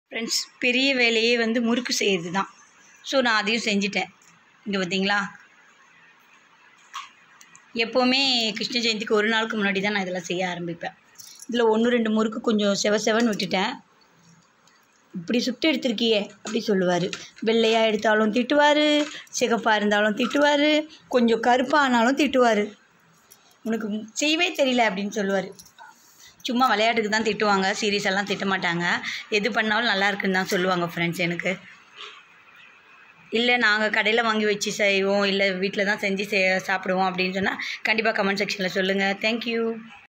friends பெரிய வேலையே வந்து முறுக்கு செய்கிறது தான் ஸோ நான் அதையும் செஞ்சிட்டேன் இங்கே பார்த்தீங்களா எப்போவுமே கிருஷ்ண ஜெயந்திக்கு ஒரு நாளுக்கு முன்னாடி தான் நான் இதெல்லாம் செய்ய ஆரம்பிப்பேன் இதில் ஒன்று ரெண்டு முறுக்கு கொஞ்சம் செவ செவன்னு விட்டுட்டேன் இப்படி சுட்டு எடுத்திருக்கியே அப்படி சொல்லுவார் வெள்ளையாக எடுத்தாலும் திட்டுவார் சிகப்பாக இருந்தாலும் திட்டுவார் கொஞ்சம் கருப்பாக ஆனாலும் திட்டுவார் உனக்கு செய்யவே தெரியல அப்படின்னு சொல்லுவார் சும்மா விளையாட்டுக்கு தான் திட்டுவாங்க சீரியஸ் எல்லாம் திட்ட மாட்டாங்க எது பண்ணாலும் நல்லா இருக்குன்னு தான் சொல்லுவாங்க ஃப்ரெண்ட்ஸ் எனக்கு இல்லை நாங்கள் கடையில் வாங்கி வச்சு செய்வோம் இல்லை வீட்டில் தான் செஞ்சு செ சாப்பிடுவோம் அப்படின்னு சொன்னால் கண்டிப்பாக கமெண்ட் செக்ஷனில் சொல்லுங்கள் தேங்க்யூ